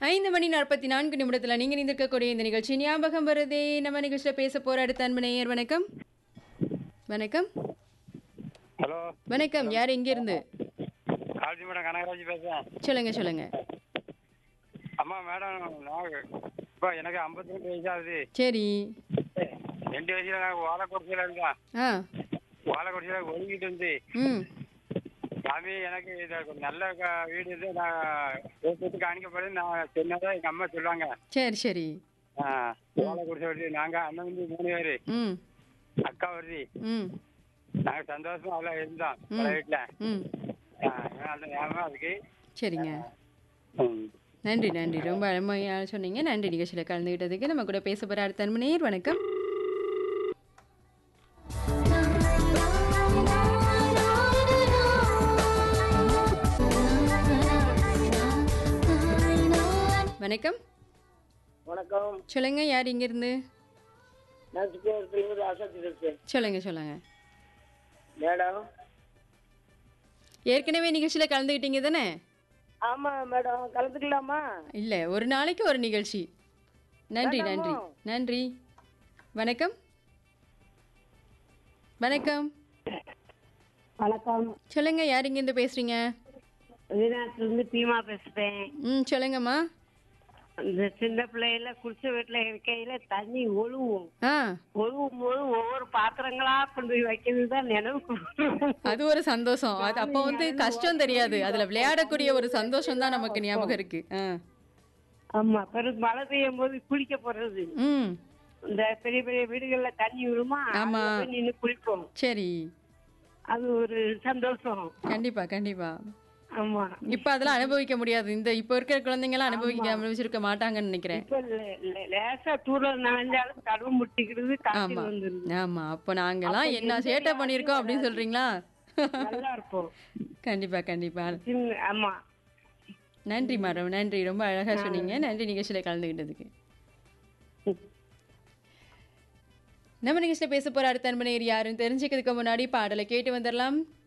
ஐந்து மணி நாற்பத்தி நான்கு நிமிடத்தில் நீங்கள் இருந்திருக்கக்கூடிய இந்த நிகழ்ச்சி ஞாபகம் வருதே நம்ம நிகழ்ச்சியில் பேச போற அடுத்த அன்பு நேயர் வணக்கம் வணக்கம் ஹலோ வணக்கம் யார் எங்கிருந்து காலேஜ் மேடம் கனகராஜ் பேசுறேன் சொல்லுங்க சொல்லுங்க அம்மா மேடம் நான் இப்போ எனக்கு ஐம்பத்தி ரெண்டு வயசு ஆகுது சரி ரெண்டு வயசுல நான் வாழைக்குடிச்சியில் இருக்கேன் ஆ வாழைக்குடிச்சியில் ஒதுங்கிட்டு வந்து ம் சாமி எனக்கு இது ஒரு நல்ல க- வீடு இது நான் பேசுறதுக்கு காணிக்கப்படும் நான் சொன்னதான் எங்கள் அம்மா சொல்லுவாங்க சரி சரி ஆ வாழைக்குடிச்ச வருது நாங்கள் அண்ணன் வந்து மூணு பேர் ம் அக்கா வருது ம் நாங்கள் சந்தோஷமா அவ்வளோ இருந்தோம் பல வீட்டில் ம் அந்த ஞாபகம் அதுக்கு சரிங்க ம் நன்றி நன்றி ரொம்ப அருமையாக சொன்னீங்க நன்றி நிகழ்ச்சியில் கலந்துக்கிட்டதுக்கு நம்ம கூட பேச போகிற அடுத்த அன்பு நேயர் வணக்கம் வணக்கம் வணக்கம் சொல்லுங்க யார் இங்கிருந்து நான் சுப்பிரமணியத்திலிருந்து அசத்தி பேசுறேன் சொல்லுங்க சொல்லுங்க மேடம் ஏற்கனவே நிகழ்ச்சியில் கலந்துக்கிட்டீங்க தானே ஆமா மேடம் கலந்துக்கலாமா இல்லை ஒரு நாளைக்கு ஒரு நிகழ்ச்சி நன்றி நன்றி நன்றி வணக்கம் வணக்கம் வணக்கம் சொல்லுங்க யார் இங்கேருந்து பேசுறீங்க வெளிநாட்டுல பீமா பேசுறேன் ம் சொல்லுங்கம்மா இந்த சின்ன பிள்ளையில குடிசை வீட்டுல இருக்கையில தண்ணி ஒழுவும் ஆ ஒழுவும் போது ஒவ்வொரு பாத்திரங்களா கொண்டு போய் வைக்கிறது தான் நினைவு அது ஒரு சந்தோஷம் அது அப்போ வந்து கஷ்டம் தெரியாது அதுல விளையாடக்கூடிய ஒரு சந்தோஷம் தான் நமக்கு ஞாபகம் இருக்கு ஆ ஆமா பிறகு மழை பெய்யும் போது குளிக்க போறது ம் இந்த பெரிய பெரிய வீடுகள்ல தண்ணி விழுமா ஆமா. அதுல போய் நின்னு குளிப்போம் சரி அது ஒரு சந்தோஷம் கண்டிப்பா கண்டிப்பா ஆமா இப்ப அதெல்லாம் அனுபவிக்க முடியாது இந்த இப்ப இருக்கிற குழந்தைங்க எல்லாம் அனுபவிக்க அனுபவிச்சிருக்க மாட்டாங்கன்னு நினைக்கிறேன் இப்ப லே- லே- லேசா தூரம் நனைஞ்சாலும் கடுவு முட்டிக்கிறது காய்ச்சல் ஆமா வந்துருது ஆமா அப்ப நாங்கெல்லாம் என்ன சேட்டை பண்ணிருக்கோம் அப்படின்னு சொல்றீங்களா நல்லா இருப்போம் கண்டிப்பா கண்டிப்பா சின்ன- ஆமா நன்றி மேடம் நன்றி ரொம்ப அழகா சொன்னீங்க நன்றி நிகழ்ச்சியில கலந்துக்கிட்டதுக்கு நம்ம நிகழ்ச்சியில பேச போற அடுத்த அன்பனையர் யாருன்னு தெரிஞ்சுக்கிறதுக்கு முன்னாடி பாடலை கேட்டு வந்துடலாம்